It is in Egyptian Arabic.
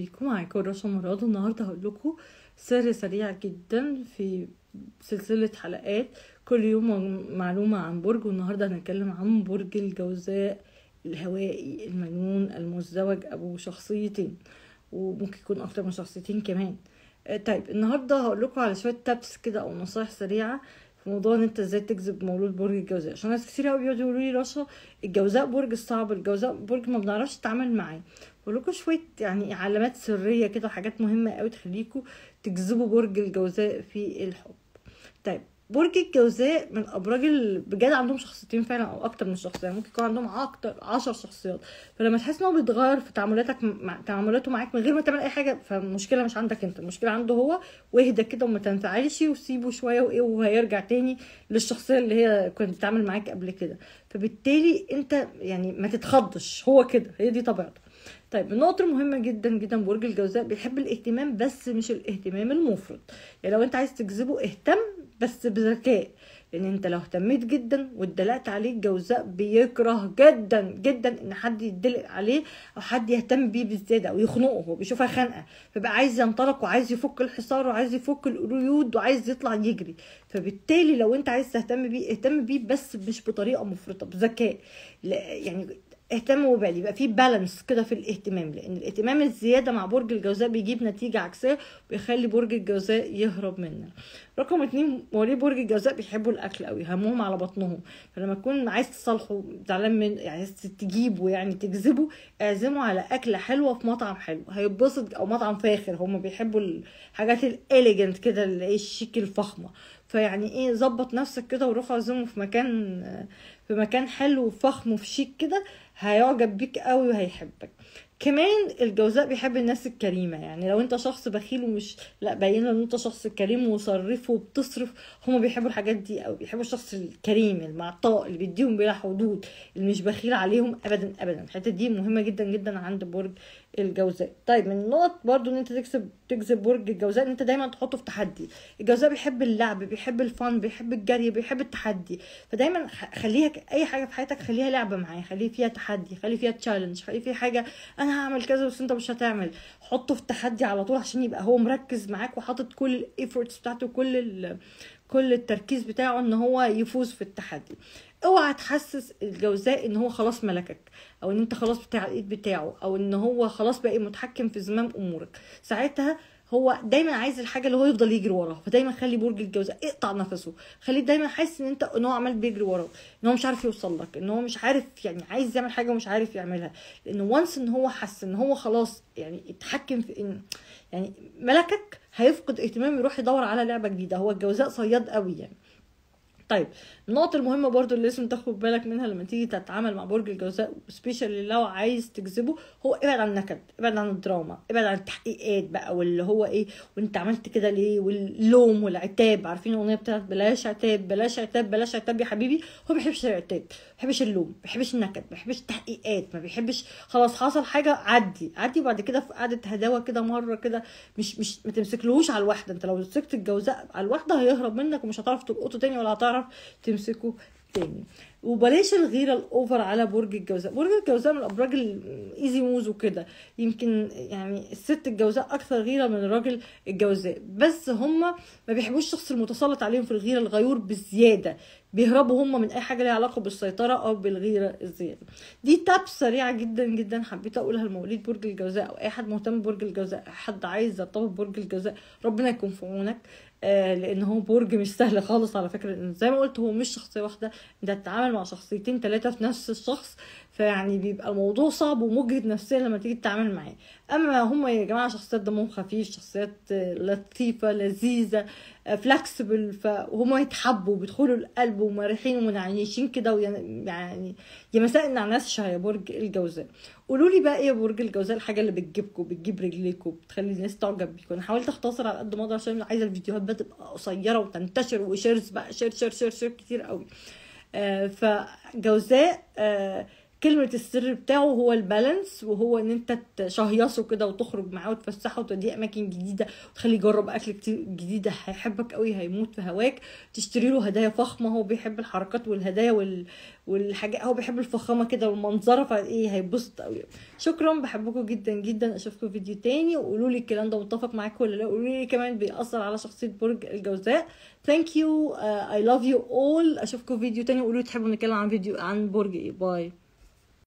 بيكم معاكم رشا مراد النهارده هقول لكم سر سريع جدا في سلسلة حلقات كل يوم معلومة عن برج والنهارده هنتكلم عن برج الجوزاء الهوائي المجنون المزدوج ابو شخصيتين وممكن يكون اكتر من شخصيتين كمان آه، طيب النهارده هقول لكم على شويه تابس كده او نصايح سريعه في موضوع ان انت ازاي تجذب مولود برج الجوزاء عشان ناس كتير قوي بيقعدوا يقولوا لي رشا الجوزاء برج صعب الجوزاء برج ما بنعرفش نتعامل معاه بقول لكم شويه يعني علامات سريه كده حاجات مهمه قوي تخليكم تجذبوا برج الجوزاء في الحب طيب برج الجوزاء من الابراج اللي بجد عندهم شخصيتين فعلا او اكتر من شخصيه يعني ممكن يكون عندهم اكتر عشر شخصيات فلما تحس ان هو بيتغير في تعاملاتك مع تعاملاته معاك من غير ما تعمل اي حاجه فالمشكله مش عندك انت المشكله عنده هو واهدى كده وما تنفعلش وسيبه شويه وايه وهيرجع تاني للشخصيه اللي هي كنت بتتعامل معاك قبل كده فبالتالي انت يعني ما تتخضش هو كده هي دي طبيعته طيب النقطة المهمة جدا جدا برج الجوزاء بيحب الاهتمام بس مش الاهتمام المفرط يعني لو انت عايز تجذبه اهتم بس بذكاء لان انت لو اهتميت جدا واتدلقت عليه الجوزاء بيكره جدا جدا ان حد يدلق عليه او حد يهتم بيه بالزيادة او يخنقه هو بيشوفها خنقة فبقى عايز ينطلق وعايز يفك الحصار وعايز يفك القيود وعايز يطلع يجري فبالتالي لو انت عايز تهتم بيه اهتم بيه بس مش بطريقة مفرطة بذكاء لا- يعني اهتم وبالي يبقى في بالانس كده في الاهتمام لان الاهتمام الزياده مع برج الجوزاء بيجيب نتيجه عكسيه ويخلي برج الجوزاء يهرب منك رقم اتنين مواليد برج الجوزاء بيحبوا الاكل قوي همهم على بطنهم فلما تكون عايز تصالحه زعلان من يعني عايز تجيبه يعني تجذبه اعزمه على اكله حلوه في مطعم حلو هيتبسط او مطعم فاخر هم بيحبوا الحاجات الاليجنت كده اللي ايه الشيك الفخمه فيعني ايه ظبط نفسك كده وروح اعزمه في مكان في مكان حلو وفخم وفي شيك كده هيعجب بيك قوي وهيحبك كمان الجوزاء بيحب الناس الكريمة يعني لو انت شخص بخيل ومش لا باين ان انت شخص كريم وصرف وبتصرف هما بيحبوا الحاجات دي قوي بيحبوا الشخص الكريم المعطاء اللي بيديهم بلا حدود اللي مش بخيل عليهم ابدا ابدا الحتة دي مهمة جدا جدا عند برج الجوزاء طيب من النقط برضو ان انت تكسب تجذب برج الجوزاء ان انت دايما تحطه في تحدي الجوزاء بيحب اللعب بيحب الفن بيحب الجري بيحب التحدي فدايما خ- خليها ك- اي حاجه في حياتك خليها لعبه معاه خليه فيها تحدي خليه فيها تشالنج خليه فيها حاجه انا هعمل كذا بس انت مش هتعمل حطه في تحدي على طول عشان يبقى هو مركز معاك وحاطط كل الايفورتس بتاعته كل ال كل التركيز بتاعه ان هو يفوز في التحدي اوعى تحسس الجوزاء ان هو خلاص ملكك او ان انت خلاص بتاع الايد بتاعه او ان هو خلاص بقى متحكم في زمام امورك ساعتها هو دايما عايز الحاجه اللي هو يفضل يجري وراها فدايما خلي برج الجوزاء اقطع نفسه خليه دايما حاسس ان انت ان هو عمال بيجري وراه ان هو مش عارف يوصل لك ان هو مش عارف يعني عايز يعمل حاجه ومش عارف يعملها لان وانس ان هو حس ان هو خلاص يعني اتحكم في ان يعني ملكك هيفقد اهتمام يروح يدور على لعبه جديده هو الجوزاء صياد قوي يعني طيب النقطة المهمة برضو اللي لازم تاخد بالك منها لما تيجي تتعامل مع برج الجوزاء سبيشالي لو عايز تجذبه هو ابعد عن النكد ابعد عن الدراما ابعد عن التحقيقات بقى واللي هو ايه وانت عملت كده ليه واللوم والعتاب عارفين الاغنية بتاعت بلاش عتاب بلاش عتاب بلاش عتاب يا حبيبي هو ما بيحبش العتاب ما بيحبش اللوم ما بيحبش النكد ما بيحبش التحقيقات ما بيحبش خلاص حصل حاجة عدي عدي وبعد كده في قعدة هداوة كده مرة كده مش مش ما تمسكلهوش على الواحدة انت لو مسكت الجوزاء على الواحدة هيهرب منك ومش هتعرف تلقطه تاني ولا هتعرف تمسكه تاني وبلاش الغيره الاوفر على برج الجوزاء برج الجوزاء من الابراج الايزي موز وكده يمكن يعني الست الجوزاء اكثر غيره من الراجل الجوزاء بس هم ما بيحبوش الشخص المتسلط عليهم في الغيره الغيور بالزياده بيهربوا هم من اي حاجه ليها علاقه بالسيطره او بالغيره الزياده دي تاب سريعه جدا جدا حبيت اقولها لمواليد برج الجوزاء او اي حد مهتم ببرج الجوزاء حد عايز يرتبط ببرج الجوزاء ربنا يكون في عونك آه لان هو برج مش سهل خالص على فكره لان زي ما قلت هو مش شخصيه واحده انت هتتعامل مع شخصيتين ثلاثه في نفس الشخص فيعني بيبقى الموضوع صعب ومجهد نفسيا لما تيجي تتعامل معاه اما هم يا جماعه شخصيات دمهم خفيف شخصيات آه، لطيفه لذيذه فلكسبل فهم يتحبوا بيدخلوا القلب ومرحين ومنعنشين كده ويعني يعني يا مساء النعناس يا برج الجوزاء قولوا لي بقى ايه يا برج الجوزاء الحاجه اللي بتجيبكم بتجيب رجليكم بتخلي الناس تعجب بيكم انا حاولت اختصر على قد ما اقدر عشان عايزه الفيديوهات بقى تبقى قصيره وتنتشر وشيرز بقى شير شير شير شير كتير قوي آه فجوزاء آه كلمة السر بتاعه هو البالانس وهو ان انت تشهيصه كده وتخرج معاه وتفسحه وتوديه اماكن جديدة وتخليه يجرب اكل كتير جديدة هيحبك قوي هيموت في هواك تشتري له هدايا فخمة هو بيحب الحركات والهدايا وال... والحاجات هو بيحب الفخامة كده والمنظرة فايه هيتبسط قوي شكرا بحبكم جدا جدا اشوفكم فيديو تاني وقولوا لي الكلام ده متفق معاكم ولا لا قولوا لي كمان بيأثر على شخصية برج الجوزاء ثانك يو اي لاف يو اول اشوفكم فيديو تاني وقولوا لي تحبوا نتكلم عن فيديو عن برج ايه باي